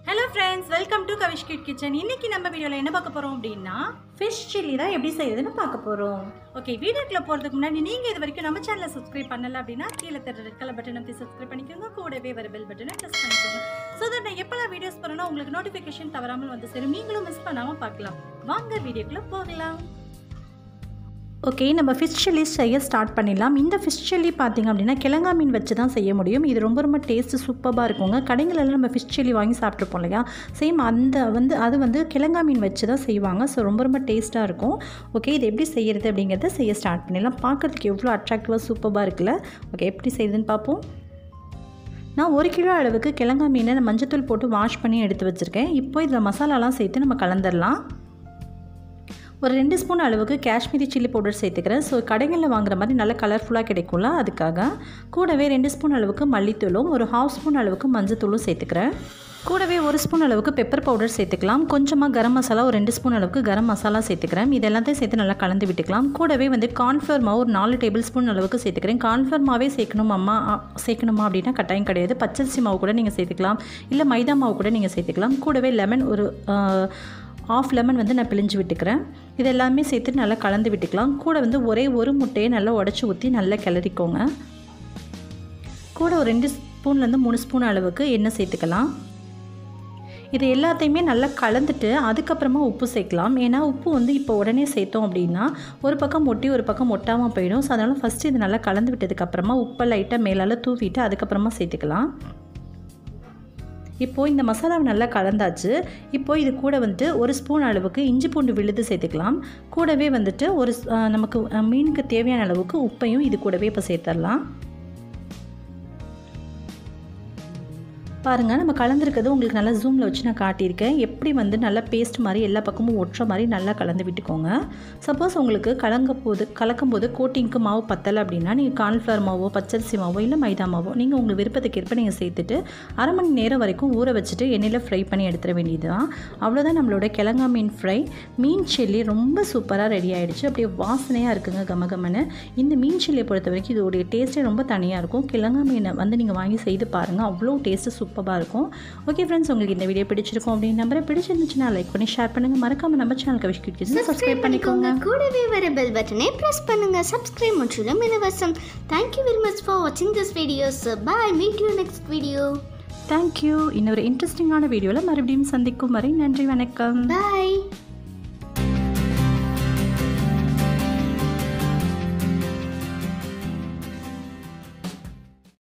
hello friends welcome to Kavish kid kitchen இன்னைக்கு நம்ம வீடியோவில் என்ன பார்க்க போகிறோம் அப்படின்னா ஃபிஷ் சில்லி தான் எப்படி செய்யுதுன்னு பார்க்க போகிறோம் ஓகே வீடியோக்குள்ள போகிறதுக்கு முன்னாடி நீங்கள் இது வரைக்கும் நம்ம சேனலை சப்ஸ்கிரைப் பண்ணல அப்படின்னா கீழே தர ரெட் கலர் பட்டன் அப்படி சப்ஸ்கிரைப் பண்ணிக்கோங்க கூடவே வர பெல் பட்டனை ப்ரெஸ் பண்ணிக்கோங்க ஸோ தட் நான் எப்போல்லாம் வீடியோஸ் போகிறேன்னா உங்களுக்கு நோட்டிஃபிகேஷன் தவறாமல் வந்து சரி நீங்களும் மிஸ் பண்ணாமல் பார்க்கலாம் வாங்க வீடியோக்குள்ளே போகலாம் ஓகே நம்ம ஃபிஷ் சில்லி செய்ய ஸ்டார்ட் பண்ணிடலாம் இந்த ஃபிஷ் சில்லி பார்த்திங்க அப்படின்னா கிழங்கா மீன் வச்சு தான் செய்ய முடியும் இது ரொம்ப ரொம்ப டேஸ்ட்டு சூப்பராக இருக்குங்க கடைங்களெல்லாம் நம்ம ஃபிஷ் சில்லி வாங்கி சாப்பிட்ருப்போம் இல்லையா சேம் அந்த வந்து அது வந்து கிழங்கா மீன் வச்சு தான் செய்வாங்க ஸோ ரொம்ப ரொம்ப டேஸ்ட்டாக இருக்கும் ஓகே இது எப்படி செய்கிறது அப்படிங்கிறத செய்ய ஸ்டார்ட் பண்ணிடலாம் பார்க்குறதுக்கு எவ்வளோ அட்ராக்டிவாக சூப்பராக இருக்குல்ல ஓகே எப்படி செய்யுதுன்னு பார்ப்போம் நான் ஒரு கிலோ அளவுக்கு கிழங்கா மீனை நான் மஞ்சத்தூள் போட்டு வாஷ் பண்ணி எடுத்து வச்சுருக்கேன் இப்போ இதில் மசாலாலாம் சேர்த்து நம்ம கலந்துடலாம் ஒரு ரெண்டு ஸ்பூன் அளவுக்கு காஷ்மீரி சில்லி பவுடர் சேர்த்துக்கிறேன் ஸோ கடைகளில் வாங்குற மாதிரி நல்லா கலர்ஃபுல்லாக கிடைக்கும்ல அதுக்காக கூடவே ரெண்டு ஸ்பூன் அளவுக்கு மல்லித்தூளும் ஒரு ஹாஃப் ஸ்பூன் அளவுக்கு மஞ்சத்தூளும் சேர்த்துக்கிறேன் கூடவே ஒரு ஸ்பூன் அளவுக்கு பெப்பர் பவுடர் சேர்த்துக்கலாம் கொஞ்சமாக கரம் மசாலா ஒரு ரெண்டு ஸ்பூன் அளவுக்கு கரம் மசாலா சேர்த்துக்கிறேன் இது எல்லாத்தையும் சேர்த்து நல்லா கலந்து விட்டுக்கலாம் கூடவே வந்து கார்ன்ஃப்ளவர் மாவு ஒரு நாலு டேபிள் ஸ்பூன் அளவுக்கு சேர்த்துக்கிறேன் கார்ன்ஃப்ளவர் மாவே சேர்க்கணும் அம்மா சேர்க்கணுமா அப்படின்னா கட்டாயம் கிடையாது பச்சரிசி மாவு கூட நீங்கள் சேர்த்துக்கலாம் இல்லை மைதா மாவு கூட நீங்கள் சேர்த்துக்கலாம் கூடவே லெமன் ஒரு ஆஃப் லெமன் வந்து நான் பிழிஞ்சு விட்டுக்கிறேன் இது எல்லாமே சேர்த்து நல்லா கலந்து விட்டுக்கலாம் கூட வந்து ஒரே ஒரு முட்டையை நல்லா உடச்சி ஊற்றி நல்லா கிளறிக்கோங்க கூட ஒரு ரெண்டு ஸ்பூன்லேருந்து மூணு ஸ்பூன் அளவுக்கு எண்ணெய் சேர்த்துக்கலாம் இது எல்லாத்தையுமே நல்லா கலந்துட்டு அதுக்கப்புறமா உப்பு சேர்க்கலாம் ஏன்னா உப்பு வந்து இப்போ உடனே சேர்த்தோம் அப்படின்னா ஒரு பக்கம் ஒட்டி ஒரு பக்கம் ஒட்டாமல் போயிடும் ஸோ அதனால் ஃபஸ்ட்டு இது நல்லா கலந்து விட்டதுக்கப்புறமா உப்பை லைட்டாக மேலால் தூவிட்டு அதுக்கப்புறமா சேர்த்துக்கலாம் இப்போது இந்த மசாலாவை நல்லா கலந்தாச்சு இப்போது இது கூட வந்துட்டு ஒரு ஸ்பூன் அளவுக்கு இஞ்சி பூண்டு விழுது சேர்த்துக்கலாம் கூடவே வந்துட்டு ஒரு நமக்கு மீனுக்கு தேவையான அளவுக்கு உப்பையும் இது கூடவே இப்போ சேர்த்துடலாம் பாருங்கள் நம்ம கலந்துருக்கிறது உங்களுக்கு நல்லா ஜூமில் வச்சு நான் காட்டியிருக்கேன் எப்படி வந்து நல்லா பேஸ்ட் மாதிரி எல்லா பக்கமும் ஒட்டுற மாதிரி நல்லா கலந்து விட்டுக்கோங்க சப்போஸ் உங்களுக்கு கலங்க போது கலக்கும் போது கோட்டிங்க்கு மாவு பத்தலை அப்படின்னா நீங்கள் கார்ன்ஃப்ளவர் மாவோ பச்சரிசி மாவோ இல்லை மைதா மாவோ நீங்கள் உங்கள் விருப்பத்துக்கு ஏற்ப நீங்கள் சேர்த்துட்டு அரை மணி நேரம் வரைக்கும் ஊற வச்சுட்டு எண்ணெயில் ஃப்ரை பண்ணி எடுத்துட வேண்டியது தான் அவ்வளோதான் நம்மளோட கிழங்கா மீன் ஃப்ரை மீன் சில்லி ரொம்ப சூப்பராக ரெடி ஆகிடுச்சு அப்படியே வாசனையாக இருக்குங்க கமகமன்னு இந்த மீன் சில்லியை பொறுத்த வரைக்கும் இதோடைய டேஸ்ட்டே ரொம்ப தனியாக இருக்கும் கிழங்கா மீனை வந்து நீங்கள் வாங்கி செய்து பாருங்கள் அவ்வளோ டேஸ்ட்டு சூப்பராக இருக்கும் ஓகே ஃப்ரெண்ட்ஸ் உங்களுக்கு இந்த வீடியோ பிடிச்சிருக்கும் அப்படின்னு நம்பரை பிடிச்சிருந்துச்சுன்னா லைக் பண்ணி ஷேர் பண்ணுங்கள் மறக்காமல் நம்ம சேனல் கவிஷ் கிட்ஸ் சப்ஸ்கிரைப் பண்ணிக்கோங்க கூடவே வர பெல் பட்டனை பிரஸ் பண்ணுங்க சப்ஸ்கிரைப் முற்றிலும் இலவசம் தேங்க்யூ வெரி மச் ஃபார் வாட்சிங் this videos bye meet you next video thank you இன்னொரு இன்ட்ரெஸ்டிங்கான வீடியோவில் மறுபடியும் சந்திக்கும் வரை நன்றி வணக்கம் பாய்